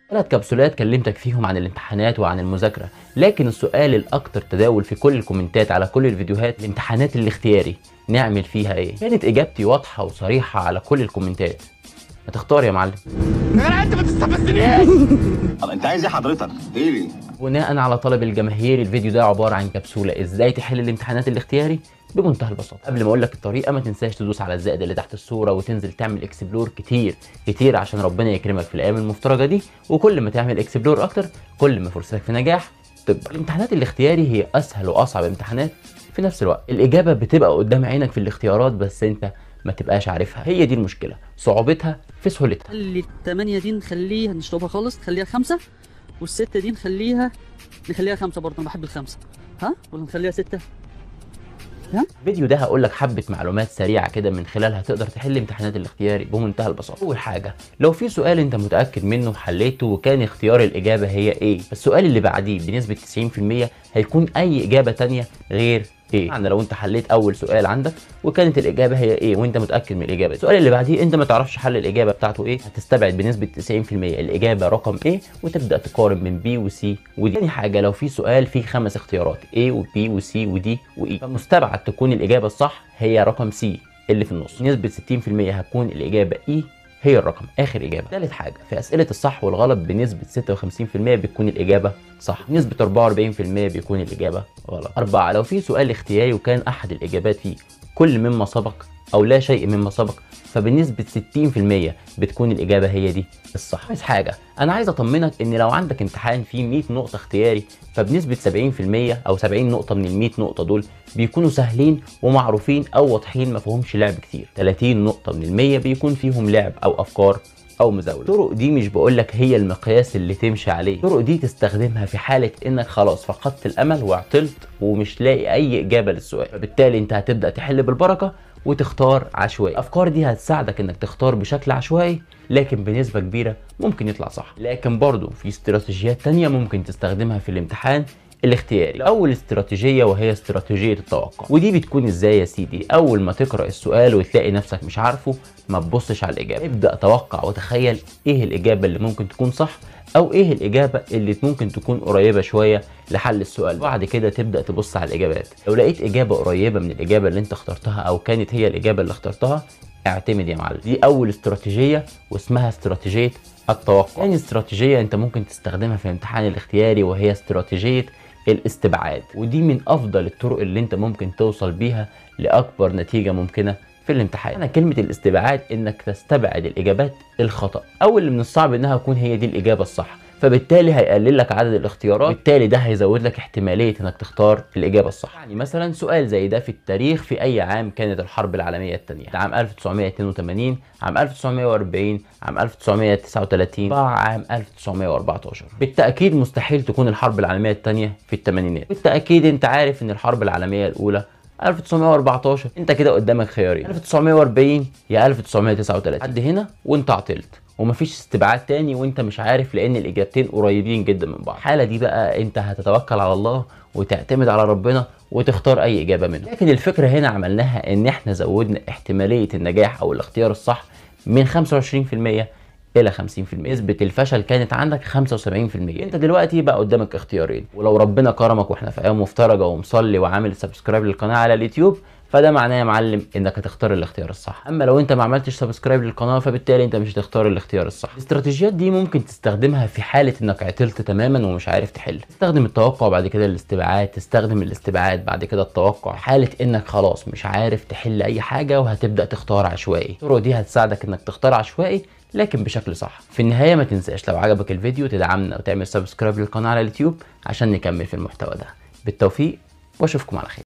ثلاث كبسولات كلمتك فيهم عن الامتحانات وعن المذاكرة لكن السؤال الأكثر تداول في كل الكومنتات على كل الفيديوهات الامتحانات الاختياري نعمل فيها ايه كانت اجابتي واضحة وصريحة على كل الكومنتات هتختار يا معلم انا انت ما تستفزنيش الله انت عايز ايه حضرتك؟ ايه ليه؟ بناء على طلب الجماهير الفيديو ده عبارة عن كبسولة ازاي تحل الامتحانات الاختياري بمنتهى البساطة قبل ما اقول لك الطريقة ما تنساش تدوس على الزائد اللي تحت الصورة وتنزل تعمل اكسبلور كتير كتير عشان ربنا يكرمك في الايام المفترجة دي وكل ما تعمل اكسبلور اكتر كل ما فرصتك في نجاح تكبر الامتحانات الاختياري هي اسهل واصعب امتحانات في نفس الوقت الاجابة بتبقى قدام عينك في الاختيارات بس انت ما تبقاش عارفها هي دي المشكلة صعوبتها في سهولتها خلي التمانية دي نخليها نشطبها خالص نخليها خمسة والستة دي نخليها نخليها خمسة برضه أنا بحب الخمسة ها ولا نخليها ستة الفيديو ده هقول لك حبه معلومات سريعه كده من خلالها تقدر تحل امتحانات الاختياري بمنتهى البساطه اول حاجه لو في سؤال انت متاكد منه حليته وكان اختيار الاجابه هي ايه السؤال اللي بعديه بنسبه 90% هيكون اي اجابه تانية غير ايه يعني لو انت حليت اول سؤال عندك وكانت الاجابه هي ايه وانت متاكد من الاجابه السؤال اللي بعديه انت ما تعرفش حل الاجابه بتاعته ايه هتستبعد بنسبه 90% الاجابه رقم ايه وتبدا تقارن بين بي وسي ودي تاني حاجه لو في سؤال فيه خمس اختيارات A وبي وسي ودي واي فمستبعد تكون الاجابه الصح هي رقم سي اللي في النص نسبه 60% هتكون الاجابه اي هي الرقم اخر اجابه ثالث حاجه في اسئله الصح والغلط بنسبه 56% بتكون الاجابه صح نسبه 44% بيكون الاجابه غلط أربعة لو في سؤال اختياري وكان احد الاجابات فيه كل مما سبق او لا شيء مما سبق فبنسبة 60% بتكون الإجابة هي دي الصح بس حاجة أنا عايز أطمنك إن لو عندك امتحان فيه 100 نقطة اختياري فبنسبة 70% أو 70 نقطة من ال 100 نقطة دول بيكونوا سهلين ومعروفين أو واضحين ما فيهمش لعب كتير 30 نقطة من ال 100 بيكون فيهم لعب أو أفكار او مزاوله الطرق دي مش بقول لك هي المقياس اللي تمشي عليه الطرق دي تستخدمها في حاله انك خلاص فقدت الامل وعطلت ومش لاقي اي اجابه للسؤال فبالتالي انت هتبدا تحل بالبركه وتختار عشوائي الافكار دي هتساعدك انك تختار بشكل عشوائي لكن بنسبة كبيرة ممكن يطلع صح لكن برضو في استراتيجيات تانية ممكن تستخدمها في الامتحان الاختياري اول استراتيجيه وهي استراتيجيه التوقع ودي بتكون ازاي يا سيدي اول ما تقرا السؤال وتلاقي نفسك مش عارفه ما تبصش على الاجابه ابدا توقع وتخيل ايه الاجابه اللي ممكن تكون صح او ايه الاجابه اللي ممكن تكون قريبه شويه لحل السؤال بعد كده تبدا تبص على الاجابات لو لقيت اجابه قريبه من الاجابه اللي انت اخترتها او كانت هي الاجابه اللي اخترتها اعتمد يا معلم دي اول استراتيجيه واسمها استراتيجيه التوقع ثاني استراتيجيه انت ممكن تستخدمها في الامتحان الاختياري وهي استراتيجيه الاستبعاد ودي من افضل الطرق اللي انت ممكن توصل بيها لاكبر نتيجه ممكنه في الامتحان انا كلمه الاستبعاد انك تستبعد الاجابات الخطا او اللي من الصعب انها تكون هي دي الاجابه الصح فبالتالي هيقلل لك عدد الاختيارات بالتالي ده هيزود لك احتماليه انك تختار الاجابه الصح يعني مثلا سؤال زي ده في التاريخ في اي عام كانت الحرب العالميه الثانيه عام 1982 عام 1940 عام 1939 عام 1914 بالتاكيد مستحيل تكون الحرب العالميه الثانيه في الثمانينات بالتاكيد انت عارف ان الحرب العالميه الاولى 1914 انت كده قدامك خيارين 1940 يا 1939 لحد هنا وانت عطلت ومفيش استبعاد تاني وانت مش عارف لان الاجابتين قريبين جدا من بعض الحاله دي بقى انت هتتوكل على الله وتعتمد على ربنا وتختار اي اجابه منهم لكن الفكره هنا عملناها ان احنا زودنا احتماليه النجاح او الاختيار الصح من 25% الى 50% نسبة الفشل كانت عندك 75% انت دلوقتي بقى قدامك اختيارين ولو ربنا كرمك واحنا في ايام مفترجة ومصلي وعامل سبسكرايب للقناة على اليوتيوب فده معناه يا معلم انك هتختار الاختيار الصح اما لو انت ما عملتش سبسكرايب للقناه فبالتالي انت مش هتختار الاختيار الصح الاستراتيجيات دي ممكن تستخدمها في حاله انك عطلت تماما ومش عارف تحل تستخدم التوقع بعد كده الاستبعاد تستخدم الاستبعاد بعد كده التوقع حاله انك خلاص مش عارف تحل اي حاجه وهتبدا تختار عشوائي الطرق دي هتساعدك انك تختار عشوائي لكن بشكل صح في النهايه ما تنساش لو عجبك الفيديو تدعمنا وتعمل سبسكرايب للقناه على اليوتيوب عشان نكمل في المحتوى ده بالتوفيق واشوفكم على خير